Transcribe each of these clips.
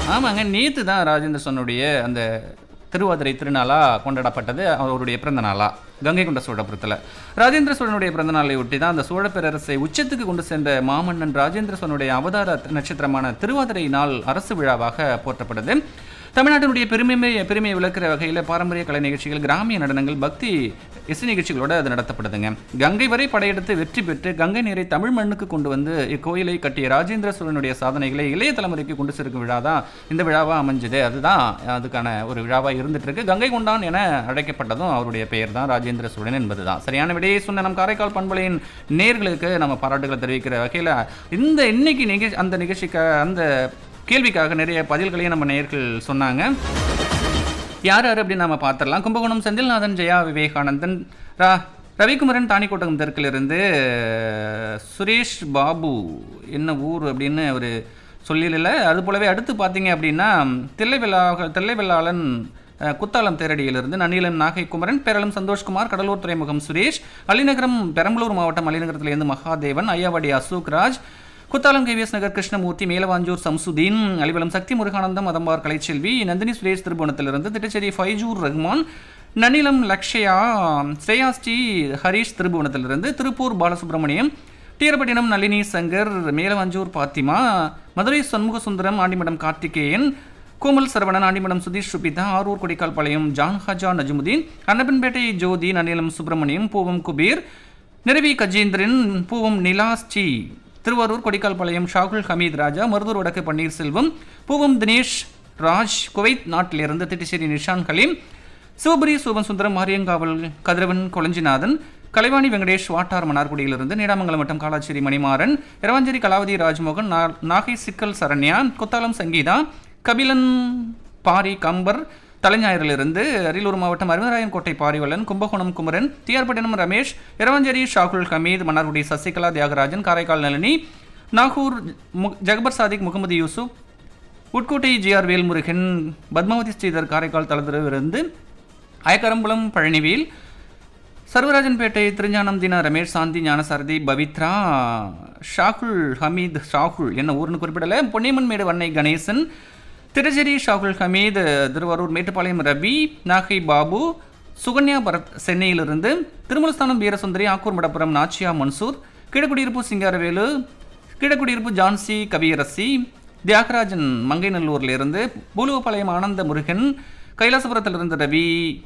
ஆமாங்க நேத்து தான் ராஜேந்திர சோழனுடைய அந்த திருவாதிரை திருநாளா கொண்டாடப்பட்டது அவருடைய பிறந்த நாளா கங்கை கொண்ட சோழபுரத்தில் ராஜேந்திர சோழனுடைய பிறந்த நாளை ஒட்டி தான் அந்த சோழ பேரரசை உச்சத்துக்கு கொண்டு சென்ற மாமன்னன் ராஜேந்திர சோழனுடைய அவதார நட்சத்திரமான திருவாதிரை நாள் அரசு விழாவாக போற்றப்படுது தமிழ்நாட்டினுடைய பெருமையை பெருமையை விளக்குற வகையில் பாரம்பரிய கலை நிகழ்ச்சிகள் கிராமிய நடனங்கள் பக்தி இசை நிகழ்ச்சிகளோட அது நடத்தப்படுதுங்க கங்கை வரை படையெடுத்து வெற்றி பெற்று கங்கை நீரை தமிழ் மண்ணுக்கு கொண்டு வந்து இக்கோயிலை கட்டிய ராஜேந்திர சோழனுடைய சாதனைகளை இளைய தலைமுறைக்கு கொண்டு சேர்க்கும் விழா தான் இந்த விழாவாக அமைஞ்சது அதுதான் அதுக்கான ஒரு விழாவாக இருந்துட்டு இருக்கு கங்கை கொண்டான் என அழைக்கப்பட்டதும் அவருடைய பெயர் தான் ராஜேந்திர சோழன் என்பதுதான் சரியான விடையை சொன்ன நம் காரைக்கால் பண்பலையின் நேர்களுக்கு நம்ம பாராட்டுகளை தெரிவிக்கிற வகையில் இந்த இன்னைக்கு நிகழ்ச்சி அந்த நிகழ்ச்சிக்கு அந்த கேள்விக்காக நிறைய பதில்களையும் நம்ம நேர்கள் சொன்னாங்க யார் யார் அப்படின்னு நம்ம பார்த்துடலாம் கும்பகோணம் செந்தில்நாதன் ஜெயா விவேகானந்தன் ரா ரவிக்குமரன் தாணிக்கோட்டகம் தெற்கிலிருந்து சுரேஷ் பாபு என்ன ஊர் அப்படின்னு அவர் சொல்லல அது போலவே அடுத்து பார்த்தீங்க அப்படின்னா தில்லைவெல்லா தில்லைவெல்லாளன் அஹ், குத்தாலம் தேரடியிலிருந்து நன்னிலம் நாகை குமரன் பேரளம் சந்தோஷ்குமார் கடலூர் துறைமுகம் சுரேஷ் அலிநகரம் பெரம்பலூர் மாவட்டம் அலிநகரத்திலிருந்து மகாதேவன் ஐயாவாடி அசோக் ராஜ் குத்தாலம் கேவிஎஸ் நகர் கிருஷ்ணமூர்த்தி மேலவாஞ்சூர் சம்சுதீன் அலிவலம் சக்தி முருகானந்தம் அதம்பார் கலைச்செல்வி நந்தினி சுரேஷ் திருபுவனத்திலிருந்து திட்டச்சேரி ஃபைஜூர் ரஹ்மான் நனிலம் லக்ஷயா ஸ்ரேயாஸ்ரீ ஹரீஷ் திருபுவனத்திலிருந்து திருப்பூர் பாலசுப்ரமணியம் டீரப்பட்டினம் நளினி சங்கர் மேலவாஞ்சூர் பாத்திமா மதுரை சண்முகசுந்தரம் ஆண்டிமடம் கார்த்திகேயன் கோமல் சரவணன் ஆண்டிமடம் சுதீஷ் சுபிதா ஆரூர் கொடிக்கால்பாளையம் ஜான் ஹஜா நஜமுதீன் அன்னப்பன்பேட்டை ஜோதி நனிலம் சுப்பிரமணியம் பூவம் குபீர் நிரவி கஜேந்திரன் பூவம் நிலாஸ்டி திருவாரூர் கொடிக்கால்பாளையம் ஷாகுல் ஹமீத் ராஜா மருதூர் வடக்கு பன்னீர்செல்வம் பூவம் தினேஷ் ராஜ் குவைத் நாட்டிலிருந்து திட்டிச்சேரி நிஷான் கலீம் சிவபுரி சோபன் சுந்தரம் மாரியங்காவல் கதிரவன் கொளஞ்சிநாதன் கலைவாணி வெங்கடேஷ் வாட்டார் மன்னார்குடியிலிருந்து நீடாமங்கலம் வட்டம் காலாச்சேரி மணிமாறன் இரவாஞ்சேரி கலாவதி ராஜ்மோகன் நா- நாகை சிக்கல் சரண்யா குத்தாலம் சங்கீதா கபிலன் பாரி கம்பர் தலைஞாயிறிலிருந்து அரியலூர் மாவட்டம் அருமராயன் கோட்டை பாரிவலன் கும்பகோணம் குமரன் டிஆர்பட்டினம் ரமேஷ் இரவாஞ்சேரி ஷாகுல் ஹமீத் மன்னார்குடி சசிகலா தியாகராஜன் காரைக்கால் நளினி நாகூர் மு ஜகபர் சாதிக் முகமது யூசுப் உட்கோட்டை ஜிஆர் வேல்முருகன் பத்மாவதி ஸ்ரீதர் காரைக்கால் தளத்திலிருந்து அயக்கரம்புலம் பழனிவேல் சர்வராஜன்பேட்டை திருஞானம் தின ரமேஷ் சாந்தி ஞானசாரதி பவித்ரா ஷாகுல் ஹமீத் ஷாகுல் என்ன ஊர்னு குறிப்பிடல பொன்னியம்மன் மேடு வன்னை கணேசன் திருச்சேரி ஷாகுல் ஹமீத் திருவாரூர் மேட்டுப்பாளையம் ரவி நாகை பாபு சுகன்யா பரத் சென்னையிலிருந்து திருமலஸ்தானம் வீரசுந்தரி ஆக்கூர் மடப்புரம் நாச்சியா மன்சூர் கீழக்குடியிருப்பு சிங்காரவேலு கீழக்குடியிருப்பு ஜான்சி கவியரசி தியாகராஜன் மங்கைநல்லூரிலிருந்து பூலுவப்பாளையம் ஆனந்த முருகன் கைலாசபுரத்திலிருந்து ரவி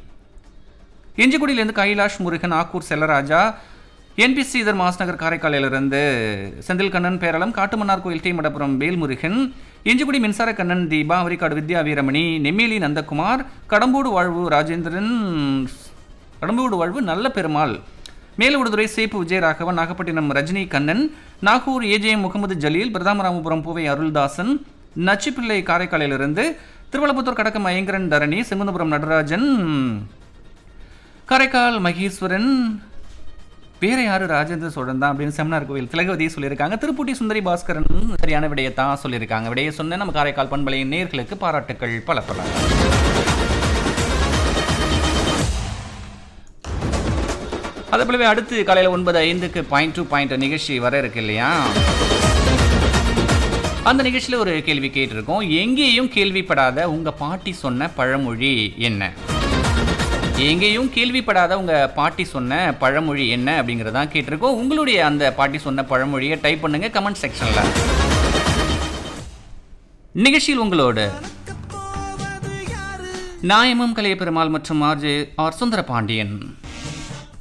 எஞ்சிக்குடியிலேருந்து கைலாஷ் முருகன் ஆக்கூர் செல்லராஜா என்பி ஸ்ரீதர் மாஸ்நகர் காரைக்காலிலிருந்து செந்தில் கண்ணன் பேரளம் காட்டுமன்னார் கோயில் டி மடப்புரம் வேல்முருகன் எஞ்சிக்குடி மின்சார கண்ணன் தீபா அவரிக்காடு வித்யா வீரமணி நெம்மேலி நந்தகுமார் கடம்பூடு வாழ்வு ராஜேந்திரன் கடம்பூடு வாழ்வு நல்ல பெருமாள் மேலவிடுதுறை சேப்பு விஜயராகவன் நாகப்பட்டினம் ரஜினி கண்ணன் நாகூர் ஏஜேஎம் முகமது ஜலீல் பிரதாமராமபுரம் பூவை அருள்தாசன் நச்சிப்பிள்ளை காரைக்காலிலிருந்து திருவள்ளபுத்தூர் கடக்கம் ஐங்கரன் தரணி செங்குந்தபுரம் நடராஜன் காரைக்கால் மகேஸ்வரன் வேற யாரு ராஜேந்திர சோழன் தான் அப்படின்னு செமினார் கோயில் திலகவதி சொல்லியிருக்காங்க திருப்பூட்டி சுந்தரி பாஸ்கரன் சரியான விடையத்தான் சொல்லியிருக்காங்க விடையை சொன்ன நம்ம காரைக்கால் பண்பலையின் நேர்களுக்கு பாராட்டுக்கள் பல பல அதே போலவே அடுத்து காலையில் ஒன்பது ஐந்துக்கு பாயிண்ட் டு பாயிண்ட் நிகழ்ச்சி வர இருக்கு இல்லையா அந்த நிகழ்ச்சியில் ஒரு கேள்வி கேட்டிருக்கோம் எங்கேயும் கேள்விப்படாத உங்க பாட்டி சொன்ன பழமொழி என்ன எங்கேயும் கேள்விப்படாத உங்க பாட்டி சொன்ன பழமொழி என்ன அப்படிங்கறதான் கேட்டிருக்கோம் உங்களுடைய அந்த பாட்டி சொன்ன பழமொழியை டைப் பண்ணுங்க கமெண்ட் செக்ஷன்ல நிகழ்ச்சியில் உங்களோடு நாயமும் கலைய பெருமாள் மற்றும் ஆர்ஜே ஆர் சுந்தர பாண்டியன்